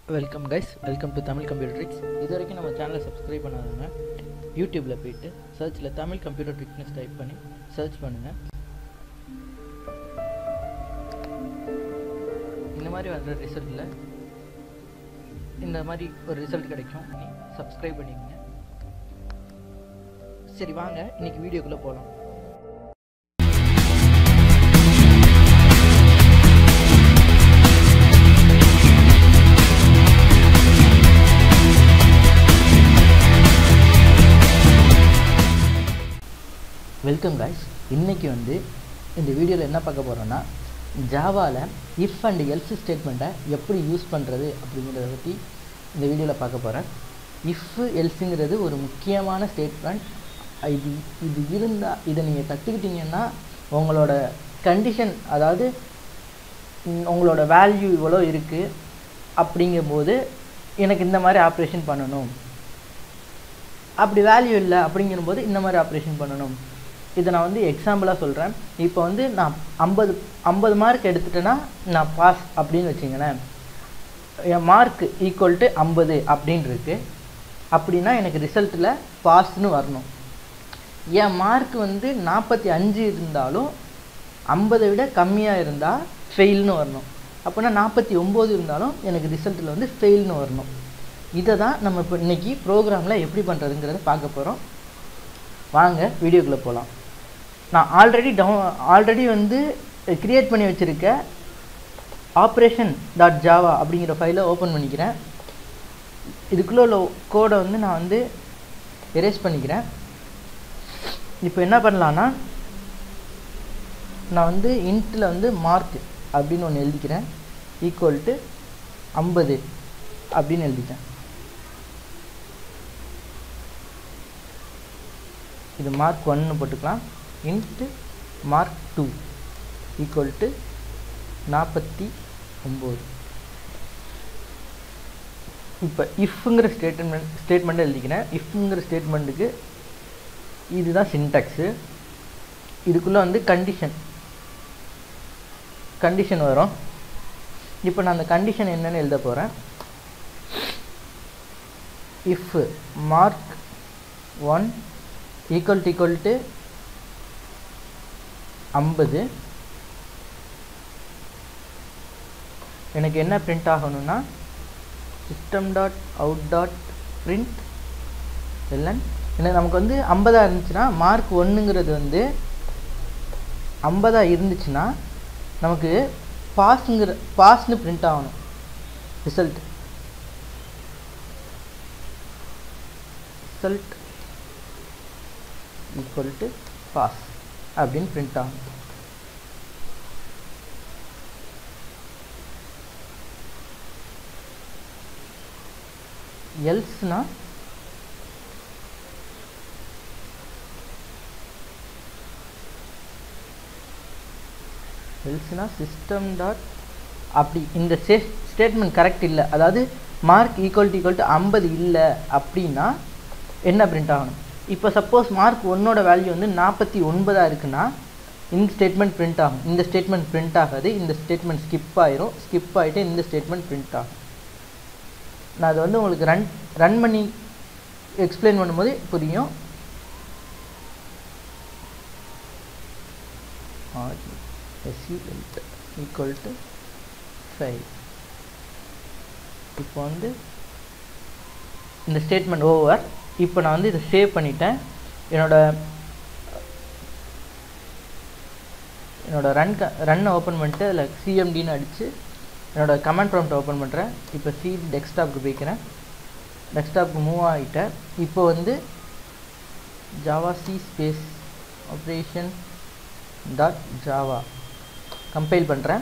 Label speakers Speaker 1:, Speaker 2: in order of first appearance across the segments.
Speaker 1: welcome guys welcome to Tamil computer tricks இது வரைக்கும் நம்ம சேனலை சப்ஸ்கிரைப் பண்ணாதவங்க யூடியூப்பில் போயிட்டு சர்ச்சில் தமிழ் கம்ப்யூட்டர் ட்ரிக்ஸ்னு டைப் பண்ணி சர்ச் பண்ணுங்கள் இந்த மாதிரி வர்ற ரிசல்ட்டில் இந்த மாதிரி ஒரு ரிசல்ட் கிடைக்கும் சப்ஸ்கிரைப் பண்ணிக்கோங்க சரி வாங்க இன்னைக்கு வீடியோக்குள்ளே போகலாம் வெல்கம் கைஸ் இன்றைக்கி வந்து இந்த வீடியோவில் என்ன பார்க்க போகிறோன்னா ஜாவாவில் இஃப் அண்ட் எல்ஸ் ஸ்டேட்மெண்ட்டை எப்படி யூஸ் பண்ணுறது அப்படிங்கிறத பற்றி இந்த வீடியோவில் பார்க்க போகிறேன் இஃப் எல்ஸுங்கிறது ஒரு முக்கியமான ஸ்டேட்மெண்ட் இது இது இருந்தால் இதை நீங்கள் கற்றுக்கிட்டீங்கன்னா உங்களோட கண்டிஷன் அதாவது ம், உங்களோட வேல்யூ இவ்வளோ இருக்குது அப்படிங்கும்போது எனக்கு இந்த மாதிரி ஆப்ரேஷன் பண்ணணும் அப்படி வேல்யூ இல்லை அப்படிங்கும்போது இந்த மாதிரி ஆப்ரேஷன் பண்ணணும் இதை நான் வந்து எக்ஸாம்பிளாக சொல்கிறேன் இப்போ வந்து நான் ஐம்பது ஐம்பது மார்க் எடுத்துட்டேன்னா நான் பாஸ் அப்படின்னு வச்சிங்களேன் என் மார்க் ஈக்குவல் டு ஐம்பது அப்படின்னு இருக்கு அப்படின்னா எனக்கு ரிசல்ட்டில் பாஸ்னு வரணும் என் மார்க் வந்து நாற்பத்தி அஞ்சு இருந்தாலும் ஐம்பதை விட கம்மியாக இருந்தால் ஃபெயில்னு வரணும் அப்போனா நாற்பத்தி ஒம்பது இருந்தாலும் எனக்கு ரிசல்ட்டில் வந்து ஃபெயில்னு வரணும் இதை தான் நம்ம இப்போ இன்றைக்கி ப்ரோக்ராமில் எப்படி பண்ணுறதுங்கிறத பார்க்க போகிறோம் வாங்க வீடியோக்குள்ளே போகலாம் நான் ஆல்ரெடி டவுன் ஆல்ரெடி வந்து கிரியேட் பண்ணி வச்சுருக்க ஆப்ரேஷன் டாட் ஜாவா அப்படிங்கிற ஃபைலை ஓப்பன் பண்ணிக்கிறேன் இதுக்குள்ளே உள்ள கோடை வந்து நான் வந்து எரேஸ் பண்ணிக்கிறேன் இப்போ என்ன பண்ணலான்னா நான் வந்து இன்ட்டில் வந்து மார்க் அப்படின்னு ஒன்று எழுதிக்கிறேன் ஈக்குவல் டு ஐம்பது அப்படின்னு எழுதிட்டேன் இது மார்க் ஒன்னு போட்டுக்கலாம் into mark two equal to நாற்பத்தி ஒம்பது இப்போ இஃப்ங்கிற ஸ்டேட்மெண்ட் ஸ்டேட்மெண்ட்டை எழுதிக்கிறேன் இஃப்ங்கிற ஸ்டேட்மெண்ட்டுக்கு இதுதான் சின்டாக்ஸு இதுக்குள்ளே வந்து கண்டிஷன் கண்டிஷன் வரும் இப்போ நான் அந்த கண்டிஷன் என்னன்னு எழுத போகிறேன் if mark one equal to equal to ஐம்பது எனக்கு என்ன பிரிண்ட் ஆகணும்னா system dot out dot print L N எனக்கு நமக்கு வந்து ஐம்பதா இருந்துச்சுன்னா மார்க் ஒன்றுங்கிறது வந்து ஐம்பதா இருந்துச்சுன்னா நமக்கு பாஸுங்கிற பாஸ்னு பிரிண்ட் ஆகணும் result result equal to pass அப்படின்னு பிரிண்ட் ஆகும் எல்ஸ்னா எல்ஸ்னா சிஸ்டம் டாட் அப்படி இந்த ஸ்டேட்மெண்ட் கரெக்ட் இல்லை அதாவது mark equal to equal to ஐம்பது இல்லை அப்படின்னா என்ன பிரிண்ட் ஆகணும் இப்போ சப்போஸ் மார்க் ஒன்னோட வேல்யூ வந்து நாற்பத்தி ஒன்பதாக இருக்குன்னா இந்த ஸ்டேட்மெண்ட் பிரிண்ட் ஆகும் இந்த ஸ்டேட்மெண்ட் பிரிண்ட் ஆகாது இந்த ஸ்டேட்மெண்ட் ஸ்கிப் ஆயிரும் ஸ்கிப் ஆகிட்டு இந்த ஸ்டேட்மெண்ட் பிரிண்ட் ஆகும் நான் அதை வந்து உங்களுக்கு ரன் ரன் பண்ணி எக்ஸ்பிளைன் பண்ணும்போது புரியும் எஸ்யூஎல்ட் ஈக்குவல் டு ஃபைவ் இப்போ வந்து இந்த ஸ்டேட்மெண்ட் ஓவர் இப்போ நான் வந்து இதை சேவ் பண்ணிட்டேன் என்னோட என்னோட ரன் க ரன்னை ஓப்பன் பண்ணிட்டு அதில் சிஎம்டின்னு அடித்து என்னோட கமெண்ட் ப்ராம்ப்ட் ஓப்பன் பண்ணுறேன் இப்போ சி டெஸ்க்டாப்க்கு போய்க்கிறேன் டெஸ்க்டாப்க்கு மூவ் ஆகிட்டேன் இப்போ வந்து Java C space operation dot Java compile பண்ணுறேன்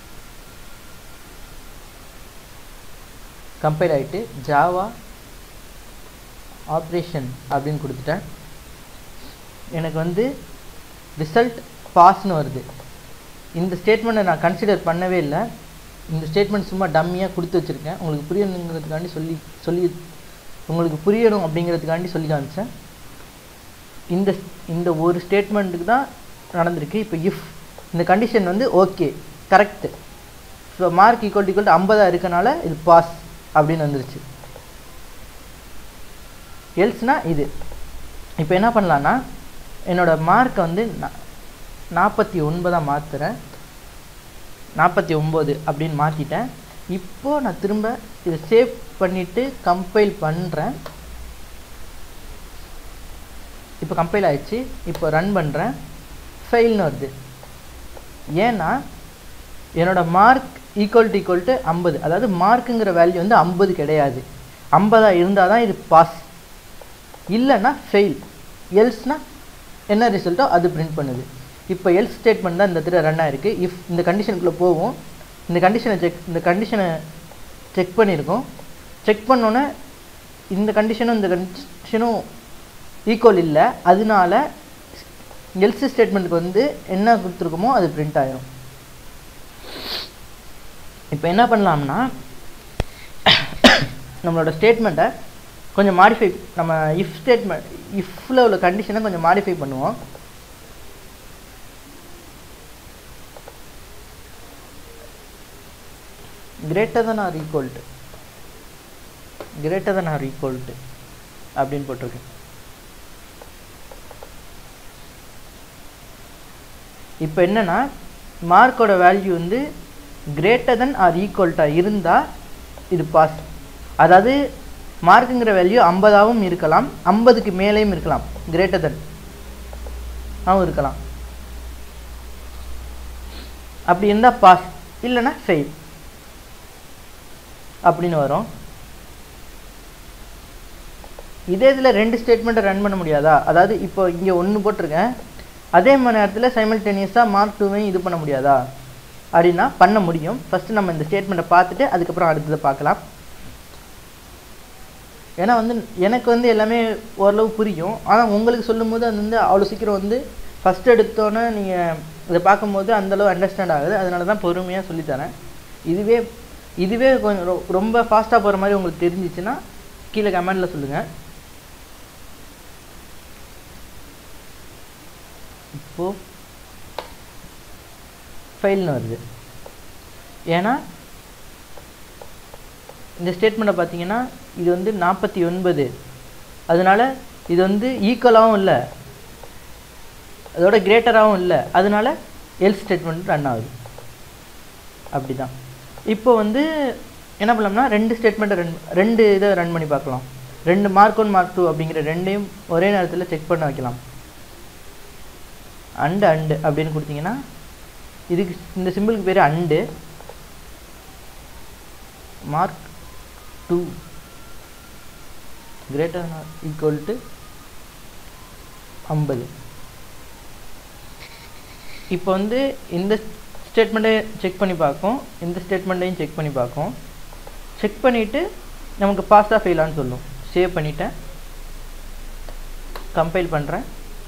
Speaker 1: கம்பைல் ஆகிட்டு ஜாவா ஆப்ரேஷன் அப்படின்னு கொடுத்துட்டேன் எனக்கு வந்து ரிசல்ட் பாஸ்னு வருது இந்த ஸ்டேட்மெண்ட்டை நான் கன்சிடர் பண்ணவே இல்லை இந்த ஸ்டேட்மெண்ட் சும்மா டம்மியாக கொடுத்து வச்சுருக்கேன் உங்களுக்கு புரியணுங்கிறதுக்காண்டி சொல்லி சொல்லி உங்களுக்கு புரியணும் அப்படிங்கிறதுக்காண்டி சொல்லி காமிச்சேன் இந்த இந்த ஒரு ஸ்டேட்மெண்ட்டுக்கு தான் நடந்திருக்கு இப்போ இஃப் இந்த கண்டிஷன் வந்து okay correct so mark equal equal to ஐம்பதாக இருக்கனால இது பாஸ் அப்படின்னு வந்துருச்சு எல்ஸ்னால் இது இப்போ என்ன பண்ணலான்னா என்னோடய மார்க்கை வந்து நாற்பத்தி ஒன்பதாக மாற்றுறேன் நாற்பத்தி ஒம்பது அப்படின்னு மாற்றிட்டேன் இப்போது நான் திரும்ப இதை சேவ் பண்ணிவிட்டு கம்பைல் பண்ணுறேன் இப்போ கம்பைல் ஆயிடுச்சு இப்போ ரன் பண்ணுறேன் ஃபெயில்னு வருது ஏன்னா என்னோடய mark equal to equal to ஐம்பது அதாவது மார்க்குங்கிற வேல்யூ வந்து ஐம்பது கிடையாது ஐம்பதாக இருந்தால் தான் இது பாஸ் இல்லைன்னா ஃபெயில் எல்ஸ்னால் என்ன ரிசல்ட்டோ அது பிரிண்ட் பண்ணுது இப்போ எல்ஸ் ஸ்டேட்மெண்ட் தான் இந்த இடத்துல ரன் ஆயிருக்கு இஃப் இந்த கண்டிஷனுக்குள்ளே போவோம் இந்த கண்டிஷனை செக் இந்த கண்டிஷனை செக் பண்ணியிருக்கோம் செக் பண்ணோன்னே இந்த கண்டிஷனும் இந்த கண்டிஷனும் ஈக்குவல் இல்லை அதனால எல்ஸ் ஸ்டேட்மெண்ட்டுக்கு வந்து என்ன கொடுத்துருக்கோமோ அது பிரிண்ட் ஆயிரும் இப்போ என்ன பண்ணலாம்னா நம்மளோட ஸ்டேட்மெண்ட்டை கொஞ்சம் மாடிஃபை நம்ம இஃப் ஸ்டேட்மெண்ட் இஃப்பில் உள்ள கண்டிஷனை கொஞ்சம் மாடிஃபை பண்ணுவோம் greater than or equal to greater than or equal to அப்படின்னு போட்டிருக்கேன் இப்போ என்னன்னா மார்க்கோட வேல்யூ வந்து கிரேட்டர் than ஆர் ஈக்குவல்ட்டாக இருந்தால் இது பாஸ் அதாவது மார்க்குங்கிற வேல்யூ ஐம்பதாகவும் இருக்கலாம் ஐம்பதுக்கு மேலேயும் இருக்கலாம் கிரேட்டர் தென் ஆவும் இருக்கலாம் அப்படி இருந்தால் பாஸ் இல்லைன்னா ஃபெயில் அப்படின்னு வரும் இதே இதில் ரெண்டு ஸ்டேட்மெண்ட்டை ரன் பண்ண முடியாதா அதாவது இப்போ இங்கே ஒன்று போட்டிருக்கேன் அதே மணி நேரத்தில் சைமல்டேனியஸாக மார்க் டூவையும் இது பண்ண முடியாதா அப்படின்னா பண்ண முடியும் ஃபஸ்ட்டு நம்ம இந்த ஸ்டேட்மெண்ட்டை பார்த்துட்டு அதுக்கப்புறம் அடுத்ததை பார்க்கலாம் ஏன்னா வந்து எனக்கு வந்து எல்லாமே ஓரளவு புரியும் ஆனால் உங்களுக்கு சொல்லும்போது அது வந்து அவ்வளோ சீக்கிரம் வந்து ஃபஸ்ட் எடுத்தோன்னே நீங்கள் இதை பார்க்கும்போது அந்தளவு அண்டர்ஸ்டாண்ட் ஆகுது அதனால தான் பொறுமையாக சொல்லித்தரேன் இதுவே இதுவே கொஞ்சம் ரொ- ரொம்ப ஃபாஸ்ட்டாக போகிற மாதிரி உங்களுக்கு தெரிஞ்சிச்சுன்னா கீழே கமெண்டில் சொல்லுங்கள் இப்போது ஃபைல்னு வருது ஏன்னா இந்த ஸ்டேட்மெண்ட்டை பார்த்தீங்கன்னா இது வந்து நாற்பத்தி ஒன்பது அதனால இது வந்து ஈக்குவலாகவும் இல்லை அதோட கிரேட்டராகவும் இல்லை அதனால எல் ஸ்டேட்மெண்ட் ரன் ஆகுது அப்படி தான் இப்போ வந்து என்ன பண்ணலாம்னா ரெண்டு ஸ்டேட்மெண்ட்டை ரன் ரெண்டு இதை ரன் பண்ணி பார்க்கலாம் ரெண்டு மார்க் ஒன் மார்க் டூ அப்படிங்கிற ரெண்டையும் ஒரே நேரத்தில் செக் பண்ண வைக்கலாம் அண்டு அண்டு அப்படின்னு கொடுத்தீங்கன்னா இதுக்கு இந்த சிம்பிளுக்கு பேர் and mark two greater equal to ஐம்பது இப்போ வந்து இந்த ஸ்டேட்மெண்ட்டை செக் பண்ணி பார்க்கும் இந்த ஸ்டேட்மெண்ட்டையும் செக் பண்ணி பார்க்கும் செக் பண்ணிவிட்டு நமக்கு பாஸாக ஃபெயிலான்னு சொல்லும் சேவ் பண்ணிட்டேன் கம்பைல் பண்ணுறேன்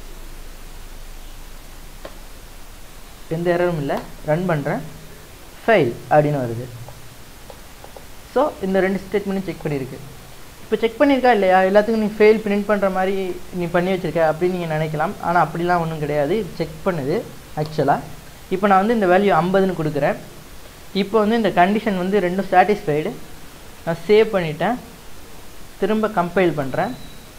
Speaker 1: எந்த எரரும் இல்லை ரன் பண்ணுறேன் ஃபெயில் அப்படின்னு வருது ஸோ இந்த ரெண்டு ஸ்டேட்மெண்ட்டும் செக் பண்ணியிருக்கு இப்போ செக் பண்ணியிருக்கா இல்லையா எல்லாத்துக்கும் நீ ஃபெயில் பிரிண்ட் பண்ணுற மாதிரி நீ பண்ணி வச்சிருக்க அப்படின்னு நீங்கள் நினைக்கலாம் ஆனால் அப்படிலாம் ஒன்றும் கிடையாது செக் பண்ணுது ஆக்சுவலாக இப்போ நான் வந்து இந்த வேல்யூ ஐம்பதுன்னு கொடுக்குறேன் இப்போ வந்து இந்த கண்டிஷன் வந்து ரெண்டும் சாட்டிஸ்ஃபைடு நான் சேவ் பண்ணிட்டேன் திரும்ப கம்பைல் பண்ணுறேன்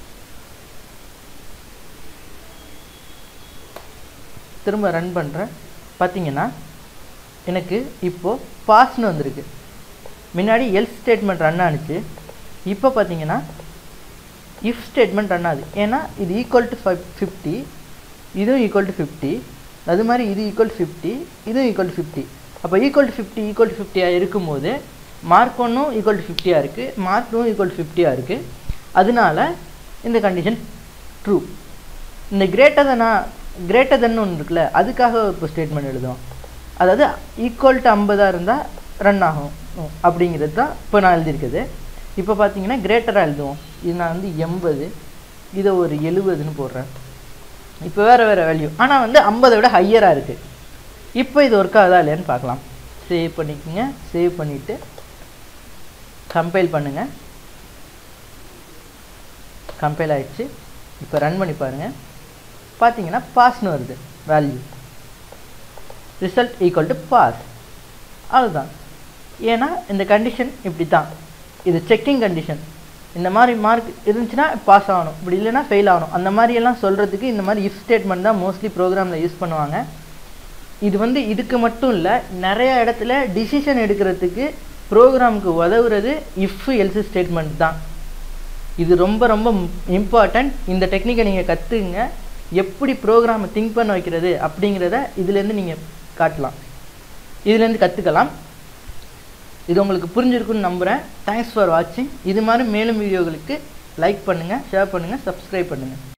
Speaker 1: திரும்ப ரன் பண்ணுறேன் பார்த்தீங்கன்னா எனக்கு இப்போது பாஸ்னு வந்திருக்கு முன்னாடி எல்ஸ் ஸ்டேட்மெண்ட் ரன் ஆனுச்சு இப்போ பார்த்தீங்கன்னா இஃப் ஸ்டேட்மெண்ட் ரன் ஆகுது ஏன்னா இது ஈக்குவல் டு ஃபைவ் ஃபிஃப்டி இதுவும் ஈக்குவல் டு ஃபிஃப்டி அது மாதிரி இது ஈக்குவல் ஃபிஃப்டி இதுவும் ஈக்குவல் டு ஃபிஃப்டி அப்போ equal to fifty equal to ஃபிஃப்டியாக இருக்கும்போது மார்க் ஒன்றும் ஈக்குவல் டு ஃபிஃப்டியாக இருக்குது மார்க் டூவும் ஈக்குவல் டு ஃபிஃப்டியாக இருக்குது அதனால இந்த கண்டிஷன் ட்ரூ இந்த கிரேட்டர் தனா கிரேட்டர் தன் ஒன்று இருக்குல்ல அதுக்காக இப்போ ஸ்டேட்மெண்ட் எழுதுவோம் அதாவது ஈக்குவல் டு ஐம்பதாக இருந்தால் ரன் ஆகும் உம், அப்படிங்கிறது தான் இப்போ நான் எழுதியிருக்குது இப்போ பார்த்தீங்கன்னா கிரேட்டராக எழுதுவோம் இது நான் வந்து எண்பது இதை ஒரு எழுபதுன்னு போடுறேன் இப்போ வேறு வேறு வேல்யூ ஆனால் வந்து ஐம்பதை விட ஹையராக இருக்குது இப்போ இது ஒர்க் ஆகுதா இல்லையான்னு பார்க்கலாம் சேவ் பண்ணிக்கோங்க சேவ் பண்ணிவிட்டு கம்பைல் பண்ணுங்கள் கம்பைல் ஆயிடுச்சு இப்போ ரன் பண்ணி பாருங்கள் பார்த்தீங்கன்னா பாஸ்னு வருது value result equal to pass அவ்வளோதான் ஏன்னா இந்த கண்டிஷன் இப்படி தான் இது செக்கிங் கண்டிஷன் இந்த மாதிரி மார்க் இருந்துச்சுன்னா பாஸ் ஆகணும் இப்படி இல்லைன்னா ஃபெயில் ஆகணும் அந்த மாதிரி எல்லாம் சொல்கிறதுக்கு இந்த மாதிரி இஃப் ஸ்டேட்மெண்ட் தான் மோஸ்ட்லி ப்ரோக்ராமில் யூஸ் பண்ணுவாங்க இது வந்து இதுக்கு மட்டும் இல்லை நிறைய இடத்துல டிசிஷன் எடுக்கிறதுக்கு ப்ரோக்ராமுக்கு உதவுறது இஃப் எல்ஸ் ஸ்டேட்மெண்ட் தான் இது ரொம்ப ரொம்ப இம்பார்ட்டண்ட் இந்த டெக்னிக்கை நீங்கள் கற்றுங்க எப்படி ப்ரோக்ராமை திங்க் பண்ண வைக்கிறது அப்படிங்கிறத இதுலேருந்து நீங்கள் காட்டலாம் இதுலேருந்து கற்றுக்கலாம் இது உங்களுக்கு புரிஞ்சிருக்குன்னு நம்புகிறேன் தேங்க்ஸ் ஃபார் வாட்சிங் இது மாதிரி மேலும் வீடியோகளுக்கு லைக் பண்ணுங்கள் ஷேர் பண்ணுங்கள் சப்ஸ்கிரைப் பண்ணுங்கள்